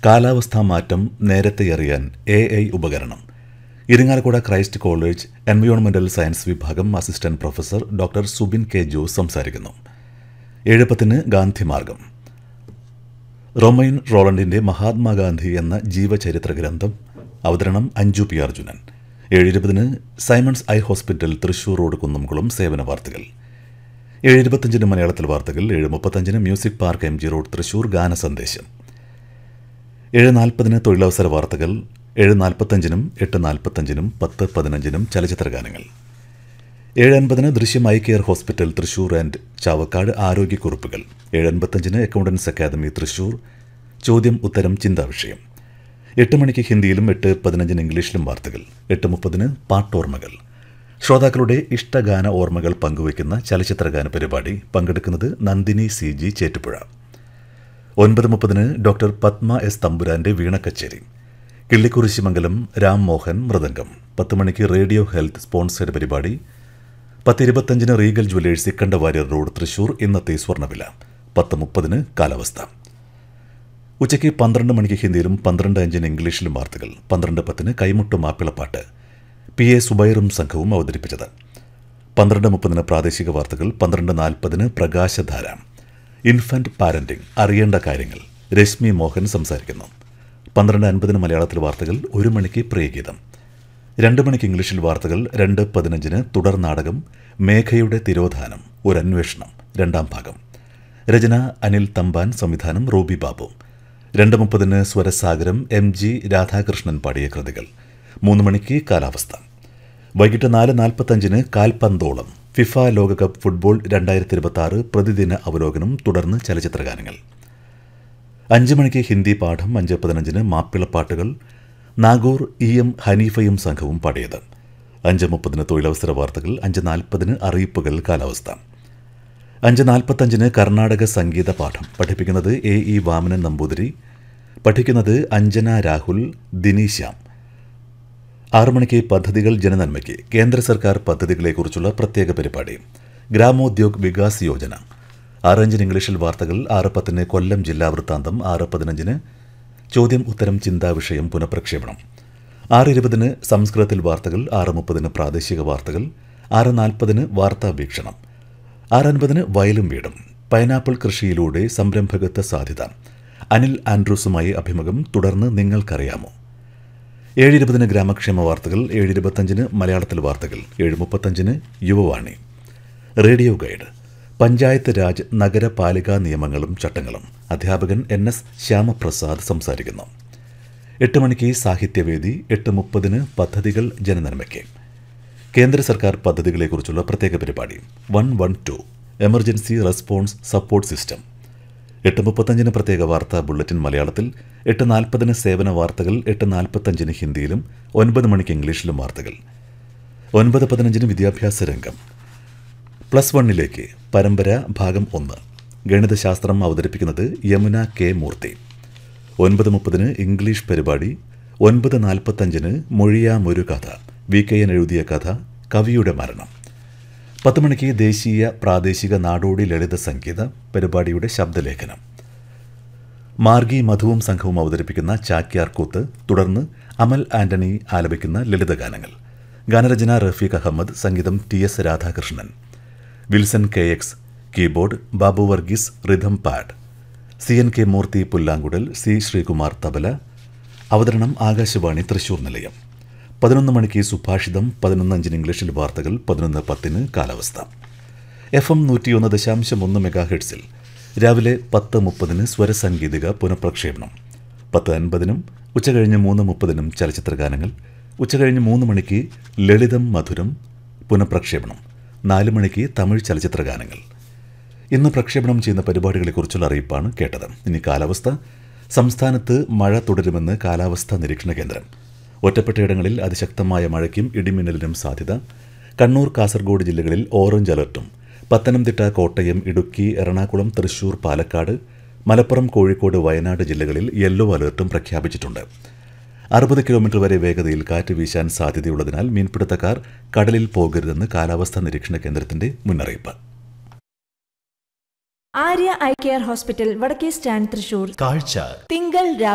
കാലാവസ്ഥാ മാറ്റം നേരത്തെ അറിയാൻ എ ഐ ഉപകരണം ഇരിങ്ങാലക്കുട ക്രൈസ്റ്റ് കോളേജ് എൻവയോൺമെന്റൽ സയൻസ് വിഭാഗം assistant professor doctor Subin K Jose സംസാരിക്കുന്നു എഴുപ്പത്തിന് ഗാന്ധിമാർഗം റൊമൈൻ റോളണ്ടിന്റെ മഹാത്മാഗാന്ധി എന്ന ജീവചരിത്ര ഗ്രന്ഥം അവതരണം അഞ്ജു പി അർജുനൻ ഏഴിരുപതിന് Simons eye hospital Thrissur road Kunnamkulam സേവന വാർത്തകൾ ഏഴ് ഇരുപത്തഞ്ചിന് മലയാളത്തിൽ വാർത്തകൾ ഏഴ് മുപ്പത്തഞ്ചിന് music park M G road Thrissur ഗാന സന്ദേശം ഏഴ് നാൽപ്പതിന് തൊഴിലവസര വാർത്തകൾ ഏഴ് നാൽപ്പത്തഞ്ചിനും എട്ട് നാൽപ്പത്തഞ്ചിനും പത്ത് പതിനഞ്ചിനും ചലച്ചിത്ര ഗാനങ്ങൾ ഏഴ് അൻപതിന് Drishyam eye care hospital Thrissur and Chavakkad ആരോഗ്യക്കുറിപ്പുകൾ ഏഴ് അൻപത്തഞ്ചിന് അക്കൗണ്ടൻസ് അക്കാദമി തൃശൂർ ചോദ്യം ഉത്തരം ചിന്താ വിഷയം എട്ട് മണിക്ക് ഹിന്ദിയിലും എട്ട് പതിനഞ്ചിന് ഇംഗ്ലീഷിലും വാർത്തകൾ എട്ട് മുപ്പതിന് പാട്ടോർമ്മകൾ ശ്രോതാക്കളുടെ ഇഷ്ടഗാന ഓർമ്മകൾ പങ്കുവയ്ക്കുന്ന ചലച്ചിത്രഗാന പരിപാടി പങ്കെടുക്കുന്നത് നന്ദിനി സി ജി ചേറ്റുപുഴ ഒൻപത് മുപ്പതിന് ഡോക്ടർ പത്മ എസ് തമ്പുരാന്റെ വീണക്കച്ചേരി കിള്ളിക്കുറിശിമംഗലം രാം മോഹൻ മൃദംഗം പത്ത് മണിക്ക് റേഡിയോ ഹെൽത്ത് സ്പോൺസേഡ് പരിപാടി പത്ത് ഇരുപത്തഞ്ചിന് Regal jewellers Ikkanda Warrier road Thrissur ഇന്നത്തെ സ്വർണ്ണവില പത്ത് മുപ്പതിന് കാലാവസ്ഥ ഉച്ചയ്ക്ക് പന്ത്രണ്ട് മണിക്ക് ഹിന്ദിയിലും പന്ത്രണ്ട് അഞ്ചിന് ഇംഗ്ലീഷിലും വാർത്തകൾ പന്ത്രണ്ട് പത്തിന് കൈമുട്ട് മാപ്പിളപ്പാട്ട് പി എ സുബൈറും സംഘവും അവതരിപ്പിച്ചത് പന്ത്രണ്ട് മുപ്പതിന് പ്രാദേശിക വാർത്തകൾ പന്ത്രണ്ട് നാൽപ്പതിന് പ്രകാശധാര ഇൻഫന്റ് പാരന്റിംഗ് അറിയേണ്ട കാര്യങ്ങൾ രശ്മി മോഹൻ സംസാരിക്കുന്നു പന്ത്രണ്ട് അൻപതിന് മലയാളത്തിൽ വാർത്തകൾ ഒരു മണിക്ക് പ്രിയഗീതം രണ്ട് മണിക്ക് ഇംഗ്ലീഷിൽ വാർത്തകൾ രണ്ട് പതിനഞ്ചിന് തുടർ നാടകം മേഘയുടെ തിരോധാനം ഒരു അന്വേഷണം രണ്ടാം ഭാഗം രചന അനിൽ തമ്പാൻ സംവിധാനം റൂബി ബാബു രണ്ട് മുപ്പതിന് സ്വരസാഗരം എം ജി രാധാകൃഷ്ണൻ പാടിയ കൃതികൾ മൂന്ന് മണിക്ക് കാലാവസ്ഥ വൈകിട്ട് നാല് നാൽപ്പത്തഞ്ചിന് കാൽപന്തോളം ഫിഫ ലോകകപ്പ് ഫുട്ബോൾ രണ്ടായിരത്തി ഇരുപത്തി ആറ് പ്രതിദിന അവലോകനം തുടർന്ന് ചലച്ചിത്രഗാനങ്ങൾ അഞ്ച് മണിക്ക് ഹിന്ദി പാഠം അഞ്ച് പതിനഞ്ചിന് മാപ്പിളപ്പാട്ടുകൾ നാഗൂർ ഇ എം ഹനീഫയും സംഘവും പാടിയത് അഞ്ച് മുപ്പതിന് തൊഴിലവസര വാർത്തകൾ അഞ്ച് നാൽപ്പതിന് അറിയിപ്പുകൾ കാലാവസ്ഥ അഞ്ച് നാൽപ്പത്തഞ്ചിന് കർണാടക സംഗീത പാഠം പഠിപ്പിക്കുന്നത് എ ഇ വാമനൻ നമ്പൂതിരി പഠിക്കുന്നത് അഞ്ജന രാഹുൽ ദിനീശ്യാം ആറു മണിക്ക് പദ്ധതികൾ ജനനന്മയ്ക്ക് കേന്ദ്ര സർക്കാർ പദ്ധതികളെക്കുറിച്ചുള്ള പ്രത്യേക പരിപാടി ഗ്രാമോദ്യോഗ് വികാസ് യോജന ആറഞ്ചിന് ഇംഗ്ലീഷിൽ വാർത്തകൾ ആറ് പത്തിന് കൊല്ലം ജില്ലാ വൃത്താന്തം ആറ് പതിനഞ്ചിന് ചോദ്യം ഉത്തരം ചിന്താ വിഷയം പുനഃപ്രക്ഷേപണം ആറ് ഇരുപതിന് സംസ്കൃതത്തിൽ വാർത്തകൾ ആറ് മുപ്പതിന് പ്രാദേശിക വാർത്തകൾ ആറ് നാൽപ്പതിന് വാർത്താ വീക്ഷണം ആറ് അൻപതിന് വയലും വീടും പൈനാപ്പിൾ കൃഷിയിലൂടെ സംരംഭകത്വ സാധ്യത അനിൽ ആൻഡ്രൂസുമായി അഭിമുഖം തുടർന്ന് നിങ്ങൾക്കറിയാമോ ഏഴ് ഇരുപതിന് ഗ്രാമക്ഷേമ വാർത്തകൾ ഏഴ് ഇരുപത്തഞ്ചിന് മലയാളത്തിൽ വാർത്തകൾ ഏഴ് മുപ്പത്തഞ്ചിന് യുവവാണി റേഡിയോ ഗൈഡ് പഞ്ചായത്ത് രാജ് നഗരപാലികാ നിയമങ്ങളും ചട്ടങ്ങളും അധ്യാപകൻ എൻ എസ് ശ്യാമപ്രസാദ് സംസാരിക്കുന്നു എട്ട് മണിക്ക് സാഹിത്യവേദി എട്ട് മുപ്പതിന് പദ്ധതികൾ ജനനന്മയ്ക്ക് കേന്ദ്ര സർക്കാർ പദ്ധതികളെക്കുറിച്ചുള്ള പ്രത്യേക പരിപാടി one one two emergency response support system എട്ട് മുപ്പത്തഞ്ചിന് പ്രത്യേക വാർത്താ ബുള്ളറ്റിൻ മലയാളത്തിൽ എട്ട് നാൽപ്പതിന് സേവന വാർത്തകൾ എട്ട് നാൽപ്പത്തഞ്ചിന് ഹിന്ദിയിലും ഒൻപത് മണിക്ക് ഇംഗ്ലീഷിലും വാർത്തകൾ ഒൻപത് പതിനഞ്ചിന് വിദ്യാഭ്യാസ രംഗം പ്ലസ് വണ്ണിലേക്ക് പരമ്പര ഭാഗം ഒന്ന് ഗണിതശാസ്ത്രം അവതരിപ്പിക്കുന്നത് യമുന കെ മൂർത്തി ഒൻപത് മുപ്പതിന് ഇംഗ്ലീഷ് പരിപാടി ഒൻപത് നാൽപ്പത്തഞ്ചിന് മൊഴിയാമൊരു കഥ വി കെ എൻ എഴുതിയ കഥ കവിയുടെ മരണം പത്ത് മണിക്ക് ദേശീയ പ്രാദേശിക നാടോടി ലളിത സംഗീത പരിപാടിയുടെ ശബ്ദലേഖനം മാർഗി മധുവും സംഘവും അവതരിപ്പിക്കുന്ന ചാക്യാർ കൂത്ത് തുടർന്ന് അമൽ ആന്റണി ആലപിക്കുന്ന ലളിതഗാനങ്ങൾ ഗാനരചന റഫീഖ് അഹമ്മദ് സംഗീതം T S Radhakrishnan Wilson K X keyboard Babu Varghese rhythm pad C N K Moorthy പുല്ലാങ്കുടൽ സി ശ്രീകുമാർ തബല അവതരണം ആകാശവാണി തൃശൂർ നിലയം പതിനൊന്ന് മണിക്ക് സുഭാഷിതം പതിനൊന്ന് അഞ്ചിന് ഇംഗ്ലീഷിൽ വാർത്തകൾ പതിനൊന്ന് പത്തിന് കാലാവസ്ഥ എഫ് എം നൂറ്റിയൊന്ന് ദശാംശം ഒന്ന് മെഗാ ഹെഡ്സിൽ രാവിലെ പത്ത് മുപ്പതിന് സ്വരസംഗീതിക പുനഃപ്രക്ഷേപണം പത്ത് അൻപതിനും ഉച്ചകഴിഞ്ഞ് മൂന്ന് മുപ്പതിനും ചലച്ചിത്രഗാനങ്ങൾ ഉച്ചകഴിഞ്ഞ് മൂന്ന് മണിക്ക് ലളിതം മധുരം പുനഃപ്രക്ഷേപണം നാല് മണിക്ക് തമിഴ് ചലച്ചിത്രഗാനങ്ങൾ ഇന്ന് പ്രക്ഷേപണം ചെയ്യുന്ന പരിപാടികളെക്കുറിച്ചുള്ള അറിയിപ്പാണ് കേട്ടത് ഇനി കാലാവസ്ഥ സംസ്ഥാനത്ത് മഴ തുടരുമെന്ന് കാലാവസ്ഥാ നിരീക്ഷണ കേന്ദ്രം ഒറ്റപ്പെട്ടയിടങ്ങളിൽ അതിശക്തമായ മഴയ്ക്കും ഇടിമിന്നലിനും സാധ്യത കണ്ണൂർ കാസർഗോഡ് ജില്ലകളിൽ ഓറഞ്ച് അലർട്ടും പത്തനംതിട്ട കോട്ടയം ഇടുക്കി എറണാകുളം തൃശൂർ പാലക്കാട് മലപ്പുറം കോഴിക്കോട് വയനാട് ജില്ലകളിൽ യെല്ലോ അലർട്ടും പ്രഖ്യാപിച്ചിട്ടുണ്ട് അറുപത് കിലോമീറ്റർ വരെ വേഗതയിൽ കാറ്റ് വീശാൻ സാധ്യതയുള്ളതിനാൽ മീൻപിടുത്തക്കാർ കടലിൽ പോകരുതെന്ന് കാലാവസ്ഥാ നിരീക്ഷണ കേന്ദ്രത്തിന്റെ മുന്നറിയിപ്പ് ആര്യ ഐ കെയർ ഹോസ്പിറ്റൽ വടക്കേ സ്റ്റാൻഡ് തൃശൂർ കാഴ്ച തിങ്കൾ